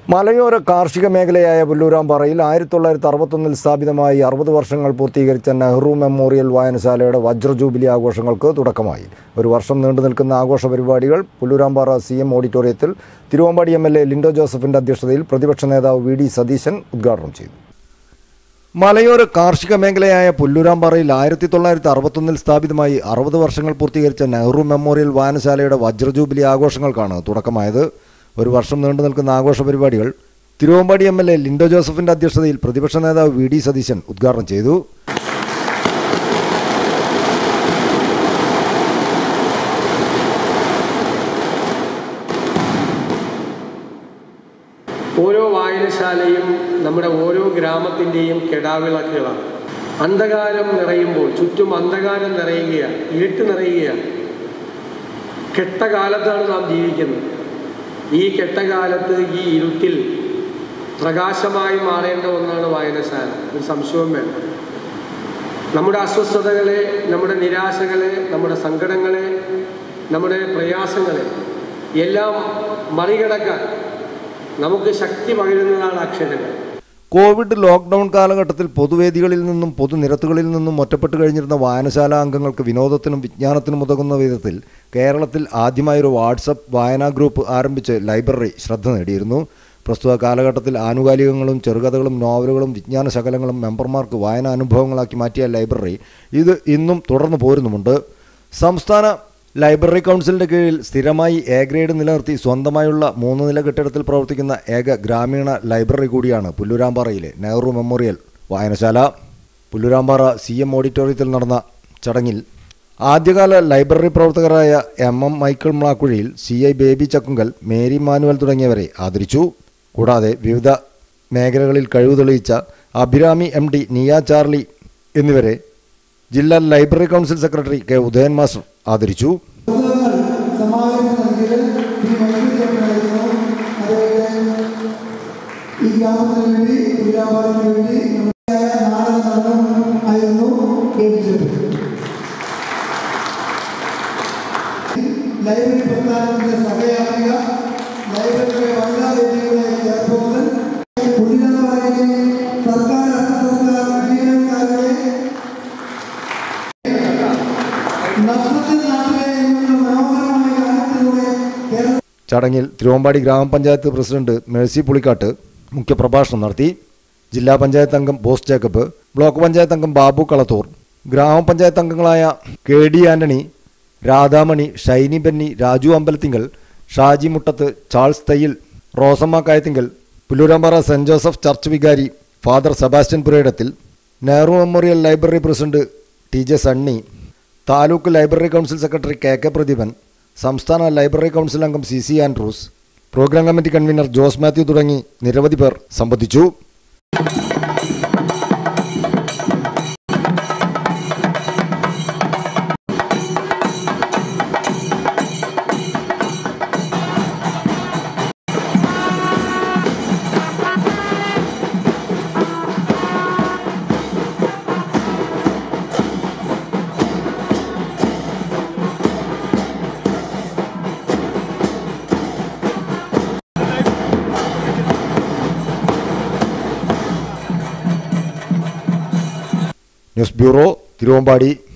മലയോര കാർഷിക മേഖലയായ പുല്ലൂരാമ്പാറയിൽ ആയിരത്തി തൊള്ളായിരത്തി അറുപത്തൊന്നിൽ സ്ഥാപിതമായി അറുപത് വർഷങ്ങൾ പൂർത്തീകരിച്ച നെഹ്റു മെമ്മോറിയൽ വായനശാലയുടെ വജ്ര ജൂബിലി ആഘോഷങ്ങൾക്ക് തുടക്കമായി ഒരു വർഷം നീണ്ടു നിൽക്കുന്ന ആഘോഷ പരിപാടികൾ പുല്ലൂരാമ്പാറ സി എം ഓഡിറ്റോറിയത്തിൽ Thiruvambady M L A Linto ജോസഫിന്റെ അധ്യക്ഷതയിൽ പ്രതിപക്ഷ നേതാവ് വി ഡി സതീശൻ ഉദ്ഘാടനം ചെയ്തു മലയോര കാർഷിക മേഖലയായ പുല്ലൂരാമ്പാറയിൽ ആയിരത്തി തൊള്ളായിരത്തി അറുപത്തൊന്നിൽ സ്ഥാപിതമായി അറുപത് വർഷങ്ങൾ പൂർത്തീകരിച്ച നെഹ്റു മെമ്മോറിയൽ വായനശാലയുടെ വജ്ര ജൂബിലി ആഘോഷങ്ങൾക്കാണ് തുടക്കമായത് ഒരു വർഷം നീണ്ടു നിൽക്കുന്ന ആഘോഷ പരിപാടികൾ Thiruvambady M L A Linto ജോസഫിന്റെ അധ്യക്ഷതയിൽ പ്രതിപക്ഷ നേതാവ് വി ഡി സതീശൻ ഉദ്ഘാടനം ചെയ്തു ഓരോ വായനശാലയും നമ്മുടെ ഓരോ ഗ്രാമത്തിൻ്റെയും കെടാവിളക്കുകളാണ് അന്ധകാരം നിറയുമ്പോൾ ചുറ്റും അന്ധകാരം നിറയുകയാണ് ഇരുട്ട് നിറയുകയാണ് കെട്ടകാലത്താണ് നാം ജീവിക്കുന്നത് ഈ കെട്ടകാലത്ത് ഈ ഇരുട്ടിൽ പ്രകാശമായി മാറേണ്ട ഒന്നാണ് വായനശാല ഒരു സംശയവും വേണ്ട നമ്മുടെ അസ്വസ്ഥതകളെ നമ്മുടെ നിരാശകളെ നമ്മുടെ സങ്കടങ്ങളെ നമ്മുടെ പ്രയാസങ്ങളെ എല്ലാം മറികടക്കാൻ നമുക്ക് ശക്തി പകരുന്നതാണ് അക്ഷരങ്ങൾ കോവിഡ് ലോക്ക്ഡൌൺ കാലഘട്ടത്തിൽ പൊതുവേദികളിൽ നിന്നും പൊതുനിരത്തുകളിൽ നിന്നും ഒറ്റപ്പെട്ട് കഴിഞ്ഞിരുന്ന വായനശാല അംഗങ്ങൾക്ക് വിനോദത്തിനും വിജ്ഞാനത്തിനും ഉതകുന്ന വിധത്തിൽ കേരളത്തിൽ ആദ്യമായൊരു വാട്സപ്പ് വായനാ ഗ്രൂപ്പ് ആരംഭിച്ച് ലൈബ്രറി ശ്രദ്ധ നേടിയിരുന്നു പ്രസ്തുത കാലഘട്ടത്തിൽ ആനുകാലികങ്ങളും ചെറുകഥകളും നോവലുകളും വിജ്ഞാന ശകലങ്ങളും മെമ്പർമാർക്ക് വായനാ അനുഭവങ്ങളാക്കി മാറ്റിയ ലൈബ്രറി ഇത് ഇന്നും തുടർന്നു പോരുന്നുമുണ്ട് സംസ്ഥാന ലൈബ്രറി കൗൺസിലിന്റെ കീഴിൽ സ്ഥിരമായി എ ഗ്രേഡ് നിലനിർത്തി സ്വന്തമായുള്ള മൂന്ന് നില കെട്ടിടത്തിൽ പ്രവർത്തിക്കുന്ന ഏക ഗ്രാമീണ ലൈബ്രറി കൂടിയാണ് പുല്ലൂരാമ്പാറയിലെ നെഹ്റു മെമ്മോറിയൽ വായനശാല പുല്ലൂരാമ്പാറ സി എം ഓഡിറ്റോറിയത്തിൽ നടന്ന ചടങ്ങിൽ ആദ്യകാല ലൈബ്രറി പ്രവർത്തകരായ M M Michael Mlakkuzhiyil C I Baby Chakkungal Mary Manuel തുടങ്ങിയവരെ ആദരിച്ചു കൂടാതെ വിവിധ മേഖലകളിൽ കഴിവ് തെളിയിച്ച Abhirami M D Niya Charlie എന്നിവരെ ജില്ലാ library council secretary K Udayan master ആദരിച്ചു പുസ്തകങ്ങൾ സമാഹരിച്ച് നൽകിയത് ശ്രീ മൈക്കിളിയായിരുന്നു അദ്ദേഹത്തെ ഈ ഗ്രാമത്തിന് വേണ്ടി പുല്ലാമ്പാടിന് വേണ്ടി നമ്മുടെ നാടക നടനം ആയിരുന്നു ഏൽപ്പിച്ചത് ലൈബ്രറി പ്രസ്ഥാനത്തിന്റെ സഹയാത്രിക ലൈബ്രറിയുടെ വനിതാ വേദിയുടെ ചെയർപേഴ്സൺ പുതിയതായ സർക്കാർ അർദ്ധ സർക്കാർ ജീവനക്കാരുടെ നഷ്ടത്തിൽ നാട്ടിലെ എന്നുള്ള മനോഹരമായ ഗാനത്തിലൂടെ കേരള ചടങ്ങിൽ തിരുവമ്പാടി ഗ്രാമപഞ്ചായത്ത് പ്രസിഡന്റ് മേഴ്സി പുളിക്കാട്ട് മുഖ്യപ്രഭാഷണം നടത്തി ജില്ലാ പഞ്ചായത്ത് അംഗം ബോസ് ജേക്കബ് ബ്ലോക്ക് പഞ്ചായത്ത് അംഗം ബാബു കളത്തൂർ ഗ്രാമപഞ്ചായത്ത് അംഗങ്ങളായ K D Antony Radhamani Shiny Benny Raju Ambalathinkal Shaji Muttath Charles Thayyil Rosamma Kayathinkal Pulloorampara saint Joseph church വികാരി father Sebastian Purayidathil Nehru memorial library president T J Sunny taluk library council secretary K K Pradeepan സംസ്ഥാന ലൈബ്രറി കൗൺസിൽ അംഗം C C Andrews programme committee convener Jose Mathew തുടങ്ങി നിരവധി പേർ സംബന്ധിച്ചു news bureau Thiruvambady